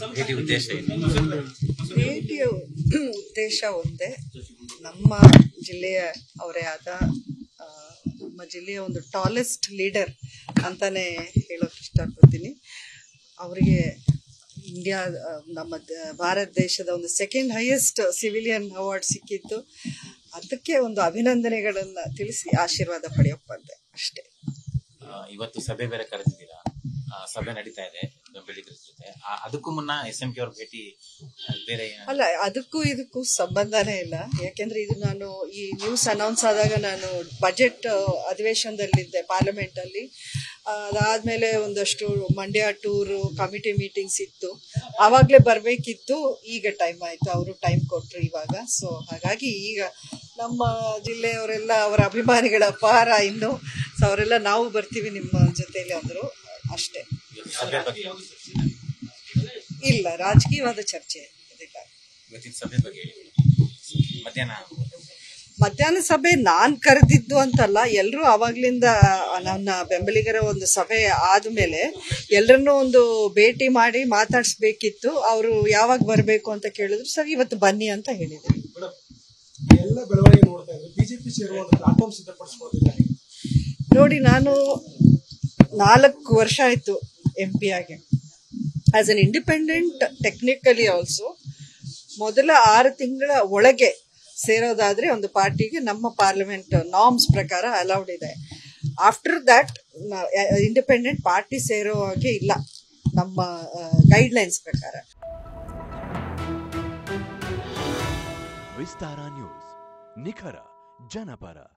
ಭೇಟಿ ಉದ್ದೇಶ ಏನು ಭೇಟಿಯ ಉದ್ದೇಶ ಒಂದೇ ನಮ್ಮ ಜಿಲ್ಲೆಯ ಅವರೇ ಆದ ಆ, ನಮ್ಮ ಜಿಲ್ಲೆಯ ಒಂದು ಟಾಲೆಸ್ಟ್ ಲೀಡರ್ ಅಂತಾನೆ ಹೇಳೋಕೆ ಇಷ್ಟಪಡ್ತೀನಿ ಅವರಿಗೆ ಇಂಡಿಯಾ ಆ, ನಮ್ಮ ದ- ಭಾರತ ದೇಶದ ಒಂದು ಸೆಕೆಂಡ್ ಹೈಯೆಸ್ಟ್ ಸಿವಿಲಿಯನ್ ಅವಾರ್ಡ್ ಸಿಕ್ಕಿತ್ತು ಅದಕ್ಕೆ ಒಂದು ಅಭಿನಂದನೆಗಳನ್ನ ತಿಳಿಸಿ ಆಶೀರ್ವಾದ ಪಡೆಯೋಕೆ ಬಂದೆ ಅಷ್ಟೇ ಆ, ಇವತ್ತು ಸಭೆ ಬೇರೆ ಕರೆದಿದ್ದೀರಾ ಆ, ಸಭೆ ನಡೀತಾ ಇದೆ ಬೆಂಬಲಿಗರ ಜೊತೆ ಆ, ಅದಕ್ಕೂ ಮುನ್ನ ಎಸ್ ಎಂ ಕೆ ಅವ್ರ ಭೇಟಿ ಆ, ಬೇರೆ ಏನಾದ್ರು ಅಲ್ಲ ಅದಕ್ಕೂ ಇದಕ್ಕೂ ಸಂಬಂಧನೇ ಇಲ್ಲ ಯಾಕೆಂದ್ರೆ ಇದು ನಾನು ಈ ನ್ಯೂಸ್ ಅನೌನ್ಸ್ ಆದಾಗ ನಾನು ಬಜೆಟ್ ಅಧಿವೇಶನದಲ್ಲಿದ್ದೆ ಪಾರ್ಲಿಮೆಂಟ್ ಅಲ್ಲಿ ಆ, ಅದಾದ್ಮೇಲೆ ಒಂದಷ್ಟು ಮಂಡ್ಯ ಟೂರು ಕಮಿಟಿ ಮೀಟಿಂಗ್ಸ್ ಇತ್ತು ಆವಾಗಲೇ ಬರಬೇಕಿತ್ತು ಈಗ ಟೈಮ್ ಆಯ್ತು ಅವರು ಟೈಮ್ ಕೊಟ್ರು ಇವಾಗ ಸೊ ಹಾಗಾಗಿ ಈಗ ನಮ್ಮ ಜಿಲ್ಲೆಯವರೆಲ್ಲ ಅವರ ಅಭಿಮಾನಿಗಳ ಅಪಾರ ಇನ್ನು ಸೊ ಅವರೆಲ್ಲ ನಾವು ಬರ್ತೀವಿ ನಿಮ್ಮ ಜೊತೆಲಿ ಅಂದರು ಅಷ್ಟೇ ಇವತ್ತು ಸಭೆ ಬಗ್ಗೆ ಇಲ್ಲ ರಾಜಕೀಯವಾದ ಚರ್ಚೆ ಇದಿಲ್ಲ ಇವತ್ತಿನ ಸಭೆ ಬಗ್ಗೆ ಹೇಳಿ. ಮಧ್ಯಾಹ್ನ ಮಧ್ಯಾಹ್ನ ಸಭೆ ನಾನ್ ಕರೆದಿದ್ದು ಅಂತಲ್ಲ ಎಲ್ಲರೂ ಅವಾಗ್ಲಿಂದ ನನ್ನ ಬೆಂಬಲಿಗರ ಒಂದು ಸಭೆ ಆದ್ಮೇಲೆ ಎಲ್ಲರನ್ನೂ ಒಂದು ಭೇಟಿ ಮಾಡಿ ಮಾತಾಡ್ಸ್ಬೇಕಿತ್ತು ಅವರು ಯಾವಾಗ ಬರಬೇಕು ಅಂತ ಕೇಳಿದ್ರು ಸರಿ ಇವತ್ತು ಬನ್ನಿ ಅಂತ ಹೇಳಿದ್ರು ಮೇಡಮ್ ಎಲ್ಲ ಬೆಳವಣಿಗೆ ನೋಡ್ತಾ ಇದ್ರೆ ಬಿಜೆಪಿ ಸೇರುವಂತ ಪ್ಲಾಟ್ಫಾರ್ಮ್ ಸಿದ್ಧಪಡಿಸ್ಕೊಂಡಿದ್ದಾರೆ ನೋಡಿ ನಾನು ನಾಲ್ಕು ವರ್ಷ ಆಯ್ತು ಎಂ ಪಿ ಆಗಿ as an independent technically also ಮೊದಲ ಆರು ತಿಂಗಳ ಒಳಗೆ ಸೇರೋದಾದ್ರೆ ಒಂದು ಪಾರ್ಟಿಗೆ ನಮ್ಮ ಪಾರ್ಲಿಮೆಂಟ್ ನಾರ್ಮ್ಸ್ ಪ್ರಕಾರ ಅಲೌಡ್ ಇದೆ ಆಫ್ಟರ್ ದ್ಯಾಟ್ ಇಂಡಿಪೆಂಡೆಂಟ್ ಪಾರ್ಟಿ ಸೇರೋ ಹಾಗೆ ಇಲ್ಲ ನಮ್ಮ ಗೈಡ್ಲೈನ್ಸ್ ಪ್ರಕಾರ ವಿಸ್ತಾರ ನ್ಯೂಸ್ ನಿಖರ ಜನಪರ